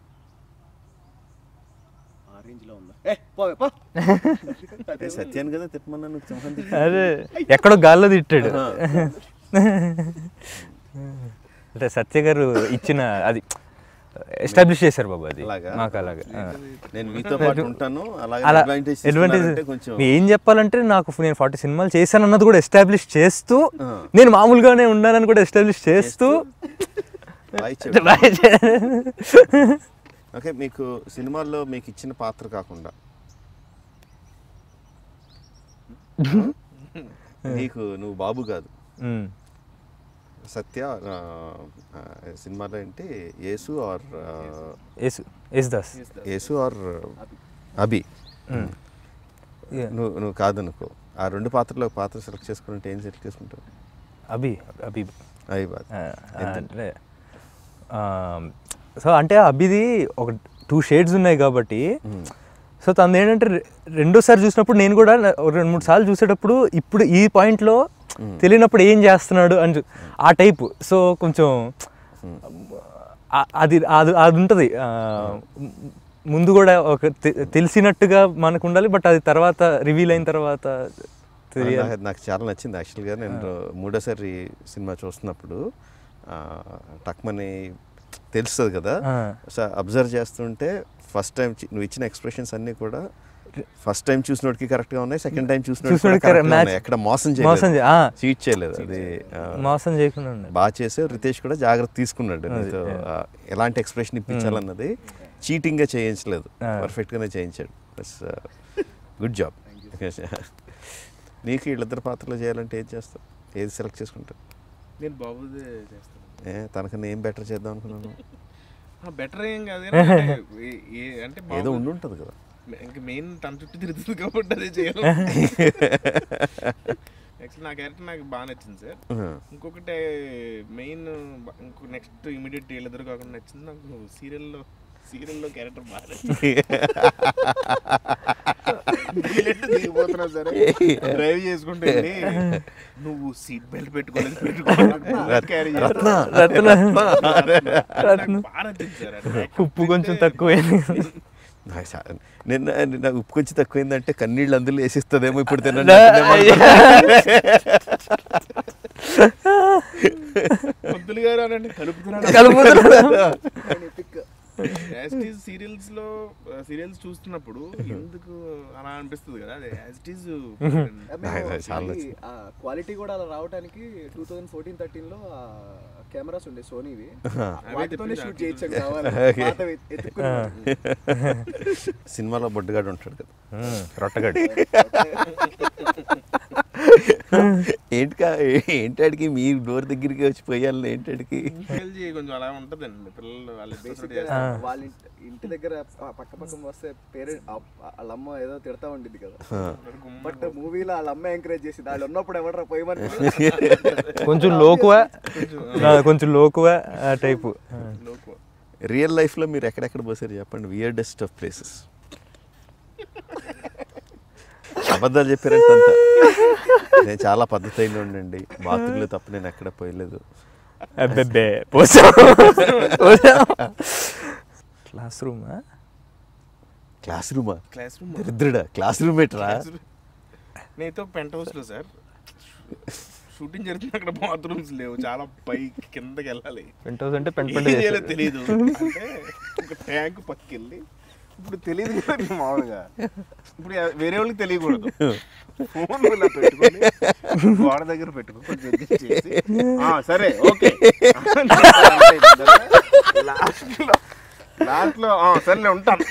ఆ రేంజ్లో ఉందా ఏ పోవే పో ఏ, సత్యాన్ని కదా తిట్టమన్నా నువ్వు సింహం తిట్టావు. అదే ఎక్కడో గాల్లో తిట్టాడు అంటే సత్య గారు ఇచ్చిన అది ఎస్టాబ్లిష్ చేశారు బాబు అది అలాగా? మాకు అలాగా ఆ. నేను మీతో పాటు ఉంటాను అలాగే అలా అడ్వాంటేజ్ అడ్వాంటేజ్ తీసుకున్నారంటే కొంచెం ఏం చెప్పాలంటే నాకు నేను ఫార్టీ సినిమాలు చేశాను అన్నది కూడా ఎస్టాబ్లిష్ చేస్తూ ఆ. నేను మామూలుగానే ఉన్నానని కూడా ఎస్టాబ్లిష్ చేస్తూ బాగా ఇచ్చాడు. బాగా చే- ఓకే మీకు సినిమాల్లో మీకు ఇచ్చిన పాత్ర కాకుండా నీకు నువ్వు బాబు కాదు ఉమ్. సత్య ఆ, ఆ, సినిమాలో ఏంటి యేసు ఆర్ ఆ, యేసు యేసు దాస్ యేసు ఆర్ అభి Yeah. నువ్వు నువ్వు కాదనుకో ఆ రెండు పాత్రలో ఒక పాత్ర సెలెక్ట్ చేసుకుంటే ఏం సెలెక్ట్ చేసుకుంటావు అభి అభి అవి బాధ ఆ, అంటే సో అంటే అభిది ఒక టూ షేడ్స్ ఉన్నాయి కాబట్టి సో తనది ఏంటంటే రె- రెండోసారి చూసినప్పుడు నేను కూడా నా- ఒక రెండు మూడు సార్లు చూసేటప్పుడు ఇప్పుడు ఈ పాయింట్లో తెలియనప్పుడు ఏం చేస్తున్నాడు అని చూ- ఆ టైపు సో కొంచెం ఆ- అది అది అది ఉంటుంది ముందు కూడా ఒక తె- తెలిసినట్టుగా మనకు ఉండాలి బట్ అది తర్వాత రివీల్ అయిన తర్వాత తెలియాలి నాకు- నాకు చాలా నచ్చింది యాక్చువల్గా నేను మూడోసారి సినిమా చూస్తున్నప్పుడు ఆ, టక్మని తెలుస్తుంది కదా ఆ. సో అబ్జర్వ్ చేస్తుంటే ఫస్ట్ టైం నువ్వు ఇచ్చిన ఎక్స్ప్రెషన్స్ అన్నీ కూడా ఫస్ట్ టైం చూసినోడికి కరెక్ట్గా ఉన్నాయి సెకండ్ టైం చూసినోడికి చూసినోడికి correct correct గా match- ఉన్నాయి. ఎక్కడ మోసం మోసం చేయలేదు చే- ఆ. చీట్ చేయలేదు అది ఆ, మోసం చేయకుండా ఉండాలి బాగా చేసావు రితేష్ కూడా జాగ్రత్త తీసుకున్నాడు నీతో ఆ, ఎలాంటి ఎక్స్ప్రెషన్ ఇప్పించాలన్నది చీటింగ్గా చేయించలేదు ఆ. పర్ఫెక్ట్గానే చేయించాడు గుడ్ జాబ్ నీకు వీళ్ళిద్దరు పాత్రలు చేయాలంటే ఏది చేస్తావు ఏది సెలెక్ట్ చేసుకుంటావు నేను బాబుదే చేస్తాను ఏ తనకన్నా ఏం బెటర్ చేద్దాం అనుకున్నాను బెటర్ ఏం కాదు కానీ అంటే ఏ- ఏ- అంటే ఏదో బాబు ఉండి ఉంటుంది కదా ఇంకా మెయిన్ తన చుట్టూ తిరుగుతుంది కాబట్టి అదే చేయాలి యాక్చువల్లీ నా క్యారెక్టర్ నాకు బాగా నచ్చింది సార్ ఇంకొకటి మెయిన్ ఇంకో నెక్స్ట్ ఇమీడియట్ వీళ్ళిద్దరు కాకుండా నచ్చింది నాకు సీరియల్లో సీరియల్లో క్యారెక్టర్ బాగా నచ్చింది బుల్లెట్ దిగిపోతున్నా సరే డ్రైవ్ చేసుకుంటే వెళ్ళి, నువ్వు సీట్ బెల్ట్ పెట్టుకోలేదు పెట్టుకోవాలి క్యారీ రత్న రత్న బాగా నచ్చింది సార్ అది. ఉప్పు కొంచెం తక్కువైంది నాకు చా- నిన్న నిన్న ఉప్పు కొంచెం తక్కువైందంటే కన్నీళ్ళు అందులో వేసిస్తుందేమో ఇప్పుడు దా- తినండి పొద్దులు గారు అనండి కలుపుతున్నాడు కలుపుతున్నాడు epic as it is serials లో సీరియల్స్ చూస్తున్నప్పుడు ఎందుకు అలా అనిపిస్తుంది కదా అదే యాజ్ ఇట్ ఈజ్ చాలా క్వాలిటీ కూడా అలా రావడానికి టూ థౌజండ్ ఫోర్టీన్ థర్టీన్ లో కెమెరాస్ ఉండే సోనీవి అవే వాటితోనే తెప్పించి షూట్ ఆటలు చేయొచ్చు కావాలి Okay. పాతవి ఎత్తుక్కుని సినిమాలో బొడ్డుగాడు ఉంటాడు కదా రొట్టగడ్డి ఏంటికా ఏంటాడికి మీ డోర్ దగ్గరికి వచ్చి పోయాలి ఏంటాడికి ఎల్జీ కొంచెం అలా ఉంటదండి పిల్లలు వాళ్ళ ఇష్టం బేసిక్ చేస్తారు. వాళ్ళ ఇంటి- ఇంటి దగ్గర ప- పక్క పక్కన వస్తే పేరెంట్ వాళ్ళ అమ్మ ఏదో తిడతా ఉండిద్ది కదా బట్ మూవీలో వాళ్ళ అమ్మ ఎంకరేజ్ చేసింది వాళ్ళు ఉన్నప్పుడు ఎవడరా పోయమని కొంచెం లోకువ కొంచెం లోకువ ఆ టైపు లోకు. రియల్ లైఫ్లో మీరు ఎక్కడెక్కడ పోసారు చెప్పండి వియర్డెస్ట్ ఆఫ్ ప్లేసెస్ అబద్ధాలు చెప్పారంటే అంత నేను చాలా పద్ధతి అయిన ఉండండి బాత్రూంలో తప్ప నేను ఎక్కడ పోయలేదు అబ్బెబ్బే పోసాం పోసాం క్లాస్ రూమ్ క్లాస్ రూమా క్లాస్ రూమ్ దరిద్రుడా క్లాస్ రూమ్ ఎట్రా నేనైతే పెంట్ హౌస్ లో సార్ షూటింగ్ జరుగుతుంది అక్కడ బాత్రూమ్స్ లేవు చాలా పైకి కిందకి వెళ్ళాలి పెంట్ హౌస్ అంటే పెంట్ ఏం పెంట చేయాలో చేస్తారు. తెలియదు అంటే ఒక ట్యాంక్ పక్కకెళ్ళి ఇప్పుడు తెలియదు కదా నీకు మామూలుగా ఇప్పుడు ఎ- వేరే వాళ్ళకి తెలియకూడదు ఫోన్ ఇలా పెట్టుకొని గోడ దగ్గర పెట్టుకొని కొంచెం adjust చేసి "ఆ, సరే ఓకే లాస్ట్ లో లాస్ట్ లో "ఆ, సరేలే ఉంటాను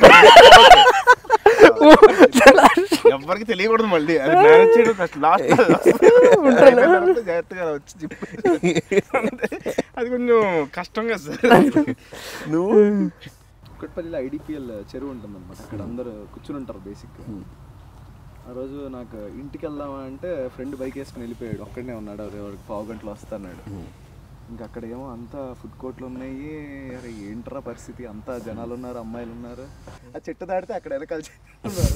ఎవరికి తెలియకూడదు మళ్ళీ అది మేనేజ్ చేయడం కష్టం లాస్ట్ జాగ్రత్తగా వచ్చి చెప్పి అది కొంచెం కష్టం కదా సార్ నువ్వు కుట్పల్లిలో ఐడిపిఎల్ చెరువు ఉంటుంది అనమాట అక్కడ అందరూ కూర్చుని ఉంటారు బేసిక్ ఆ రోజు నాకు ఇంటికి వెళ్దామా అంటే ఫ్రెండ్ బైక్ వేసుకుని వెళ్ళిపోయాడు ఒక్కడనే ఉన్నాడు అరే వాడికి పావు గంటలో వస్తాడు ఇంకా అక్కడ ఏమో అంతా ఫుడ్ కోర్ట్లు ఉన్నాయి అరే ఏంట్రా పరిస్థితి అంతా జనాలు ఉన్నారు అమ్మాయిలు ఉన్నారు ఆ చెట్టు దాటితే అక్కడ వెనకాల ఉన్నారు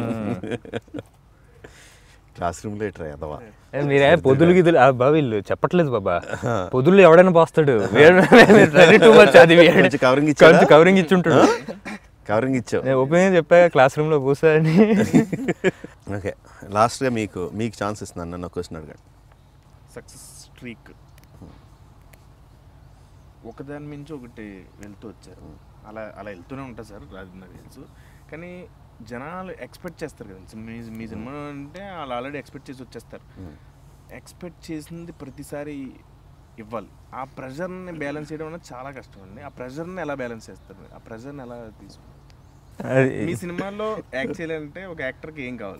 క్లాస్ రూమ్లో ఎట్రా ఎదవా ఏ, మీరే పొద్దులు గిద్దులు ఆ బాబు వీళ్ళు చెప్పట్లేదు బాబా పొద్దులు ఎవడైనా పోస్తాడు రెడీ టూ మచ్ అది వీడు. కొంచెం covering ఇచ్చాడా? కొంచెం కవరింగ్ ఇచ్చి ఉంటాడు కవరింగ్ ఇచ్చావు నేను ఓపెన్ చెప్పా క్లాస్ రూమ్ లో కూర్చో అని ఓకే లాస్ట్గా మీకు మీకు ఛాన్స్ ఇస్తున్నాను నన్ను క్వశ్చన్ అడగండి సక్సెస్ స్ట్రీక్ ఒకదాని మించి ఒకటి వెళ్తూ వచ్చారు అలా అలా వెళ్తూనే ఉంటుంది సార్ అది నాకు తెలుసు కానీ జనాలు ఎక్స్పెక్ట్ చేస్తారు కదా మీ మీ సినిమా అంటే వాళ్ళు ఆల్రెడీ ఎక్స్పెక్ట్ చేసి వచ్చేస్తారు ఎక్స్పెక్ట్ చేసింది ప్రతిసారి ఇవ్వాలి ఆ ప్రెషర్ని బ్యాలెన్స్ చేయడం అనేది చాలా కష్టం అండి ఆ ప్రెషర్ని ఎలా బ్యాలెన్స్ చేస్తారు మీరు? ఆ ప్రెషర్ని ఎలా తీసుకుంటారు అది మీ సినిమాలో యాక్ట్ చేయాలంటే ఒక యాక్టర్కి ఏం కావాలి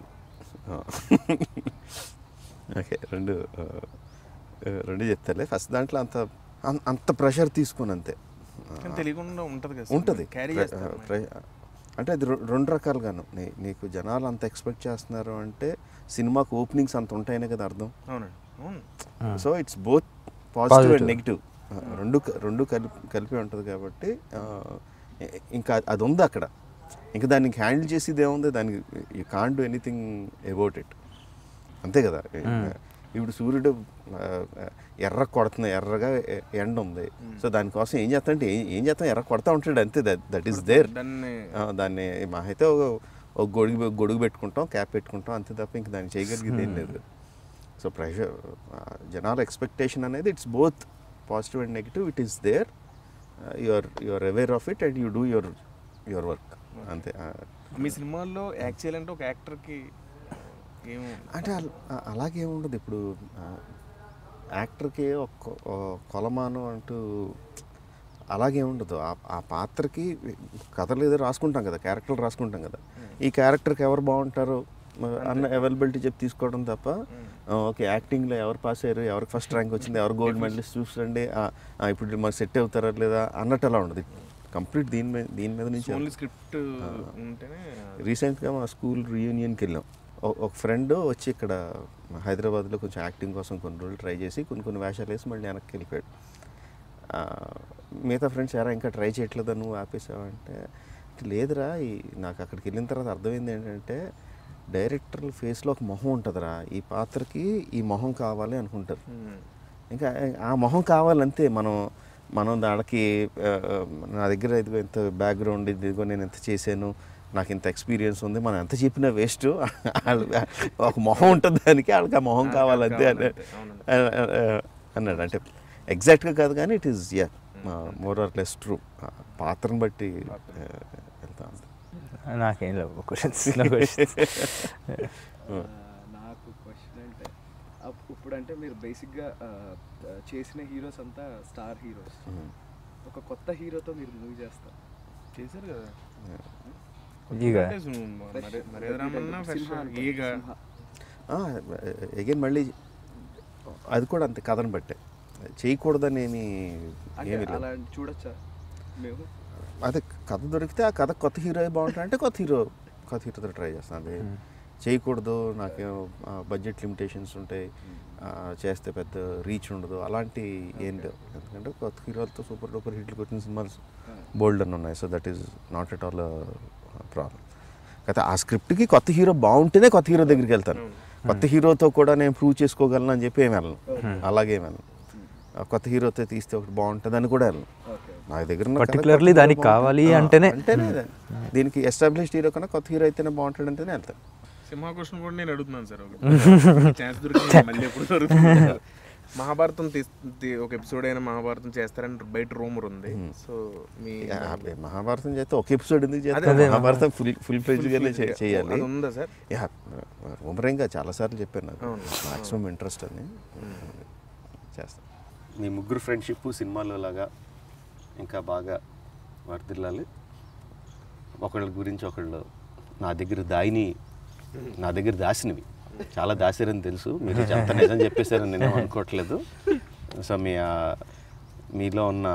ఓకే రెండు ఆ, ఆ, రెండు చెప్తాలే ఫస్ట్ దాంట్లో అంత అం- అంత ప్రెషర్ తీసుకుని అంతే కానీ తెలియకుండా ఉంటుంది కదా ఉంటుంది క్యారీ చేస్తారు అంటే అది రె- రెండు రకాలుగాను నీ- నీకు జనాలు అంత ఎక్స్పెక్ట్ చేస్తున్నారు అంటే సినిమాకు ఓపెనింగ్స్ అంత ఉంటాయనే కదా అర్థం అవునండి అవును so it's both positive and Positive. Negative రెండు క- రెండు కలిపి కలిపి ఉంటుంది కాబట్టి ఆ, ఇ- ఇంకా అది ఉంది అక్కడ ఇంకా దాన్ని హ్యాండిల్ చేసేది ఏముంది దానికి you can do anything about it అంతే కదా ఇప్పుడు సూర్యుడు ఆ, ఎర్ర కొడుతుంది ఎర్రగా ఎ- ఎండ ఉంది సో దానికోసం ఏం చేస్తా అంటే ఏం- ఏం చేస్తాం ఎర్ర కొడతా ఉంటాడు అంతే దట్ దట్ ఈస్ దేర్ దాన్ని దాన్ని మా అయితే ఒక ఒక గొడుగు గొడుగు పెట్టుకుంటాం క్యాప్ పెట్టుకుంటాం అంతే తప్ప ఇంక దాన్ని చేయగలిగేది ఏం లేదు సో ప్రెషర్ జనాల ఎక్స్పెక్టేషన్ అనేది it's both positive and negative it is there your your aware of it and you do your your work అంతే ఆ, మీ సినిమాల్లో యాక్ట్ చేయాలంటే ఒక యాక్టర్కి ఏం అంటే అల- ఆ- అలాగే ఉండదు ఇప్పుడు ఆ, యాక్టర్కి ఒక కొ- ఓ కొలమానం అంటూ అలాగే ఉండదు ఆ- ఆ పాత్రకి కథలు ఏదో రాసుకుంటాం కదా క్యారెక్టర్లు రాసుకుంటాం కదా ఈ క్యారెక్టర్కి ఎవరు బాగుంటారో మ- అన్న అవైలబిలిటీ చెప్పి తీసుకోవడం తప్ప ఆ, ఓకే యాక్టింగ్లో ఎవరు పాస్ అయ్యారు ఎవరికి ఫస్ట్ ర్యాంక్ వచ్చింది ఎవరు గోల్డ్ మెడలిస్ట్ చూసండి ఆ, ఆ, ఇప్పుడు మనకు సెట్ అవుతారా లేదా అన్నట్టు అలా ఉండదు కంప్లీట్ దీని మీద దీని మీద నుంచి ఓన్లీ స్క్రిప్ట్ ఉంటేనే రీసెంట్గా మా స్కూల్ రీయూనియన్కి వెళ్ళాం ఒ- ఒక ఫ్రెండ్ వచ్చి ఇక్కడ హైదరాబాద్లో కొంచెం యాక్టింగ్ కోసం కొన్ని రోజులు ట్రై చేసి కొన్ని కొన్ని వేషాలు వేసి మళ్ళీ వెనక్కి వెళ్ళిపోయాడు ఆ, మిగతా ఫ్రెండ్స్ ఎరా ఇంకా ట్రై చేయట్లేదా నువ్వు ఆపేసావా అంటే లేదురా ఈ నాకు అక్కడికి వెళ్ళిన తర్వాత అర్థమైంది ఏంటంటే డైరెక్టర్ ఫేస్లో ఒక మొహం ఉంటుందిరా ఈ పాత్రకి ఈ మొహం కావాలి అనుకుంటారు ఇంకా ఆ మొహం కావాలంతే మనం మనం దానికి ఆ, నా దగ్గర ఇదిగో ఎంత బ్యాక్గ్రౌండ్ ఇదిగో నేను ఎంత చేశాను నాకు ఇంత ఎక్స్పీరియన్స్ ఉంది మనం ఎంత చెప్పినా వేస్ట్ వాళ్ళు ఒక మొహం ఉంటుంది దానికి వాళ్ళకి ఆ మొహం కావాలంతే అని అన్నాడు అంటే ఎగ్జాక్ట్గా కాదు కానీ it is yeah more or less true పాత్రను బట్టి ఆ, వెళ్తా ఉంది నాకేం లేవు క్వశ్చన్స్ క్వశ్చన్స్ ఆ, నాకు క్వశ్చన్ అంటే అప్- ఇప్పుడు అంటే మీరు బేసిక్గా ఆ, ఆ, చేసిన హీరోస్ అంతా స్టార్ హీరోస్ ఒక కొత్త హీరోతో మీరు మూవీ చేస్తారు చేశారు కదా ఈగ అంటే సు- మరి- మర్యాద రామన్న సింహ first అనుకో, ఈగ సింహ. అగైన్ మళ్ళీ అది కూడా అంతే కథను బట్టే చేయకూడదని ఏమీ అంటే ఏమీ లేదు అలా చూడొచ్చా మేము అదే కథ దొరికితే ఆ కథ కొత్త హీరో బాగుంటుంది అంటే కొత్త హీరో కొత్త హీరోతో ట్రై చేస్తాను అది చేయకూడదు నాకేం బడ్జెట్ లిమిటేషన్స్ ఉంటాయి ఆ, చేస్తే పెద్ద రీచ్ ఉండదు అలాంటి ఏం లేవు ఎందుకంటే కొత్త హీరోలతో సూపర్ డూపర్ హిట్లు కొట్టిన సినిమాలు బోల్డ్ అని ఉన్నాయి so that is not at all problem అయితే ఆ స్క్రిప్ట్కి కొత్త హీరో బాగుంటేనే కొత్త హీరో దగ్గరికి వెళ్తాను కొత్త హీరోతో కూడా నేను ప్రూవ్ చేసుకోగలను అని చెప్పి ఏమి వెళ్ళను అలాగే ఏమి వెళ్ళను ఆ కొత్త హీరోతో తీస్తే ఒకటి బాగుంటుంది అని కూడా వెళ్ళను ఓకే నా దగ్గర ఉన్న కథ Particularly కొత్త దానికి హీరో కావాలి బాగుంటుంది. ఆ, అంటేనే. అంటేనే అది. దీనికి ఎస్టాబ్లిష్డ్ హీరో కన్నా కొత్త హీరో అయితేనే బాగుంటాడు అంటేనే వెళ్తాను సింహాకృష్ణ కూడా నేను అడుగుతున్నాను సార్ ఒకటి ఛాన్స్ దొరికింది మళ్ళీ ఎప్పుడు దొరుకుతుంది సార్. మహాభారతం తీస్- తీ- ఒక ఎపిసోడ్ అయినా మహాభారతం చేస్తారని బయట రూమర్ ఉంది సో మీ యా, అబ్బే, మహాభారతం చేస్తే ఒక ఎపిసోడ్ ఎందుకు అదే, చేస్తాం అదే. మహాభారతం ఫుల్ ఫుల్ ఫ్లెజ్గానే చేయాలి అది ఉందా సార్ యా ఉమరంగా చాలాసార్లు చెప్పాను నాకు అవును. మాక్సిమం ఇంట్రెస్ట్ అని చేస్తాను మీ ముగ్గురు ఫ్రెండ్షిప్ సినిమాలో లాగా ఇంకా బాగా వర్దిల్లాలి ఒకళ్ళ గురించి ఒకళ్ళు నా దగ్గర దాయిని నా దగ్గర దాసినవి చాలా దాసారని తెలుసు మీరు అంత నిజం చెప్పేశారని నేను అనుకోవట్లేదు సో మీ ఆ- మీలో ఉన్న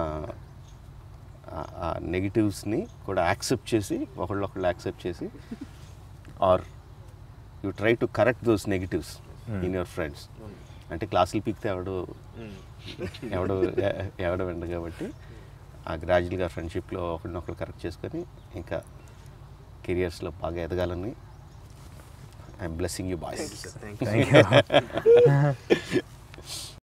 ఆ- ఆ నెగిటివ్స్ని కూడా యాక్సెప్ట్ చేసి ఒకళ్ళొకళ్ళు యాక్సెప్ట్ చేసి are you try to correct those negatives in your friends అంటే క్లాసులు పీక్తే ఎవడు ఎవడు ఎవడు వెండ కాబట్టి ఆ గ్రాడ్యువల్గా ఫ్రెండ్షిప్లో ఒకరినొకరు కరెక్ట్ చేసుకొని ఇంకా కెరియర్స్లో బాగా ఎదగాలని I'm blessing you boys thank you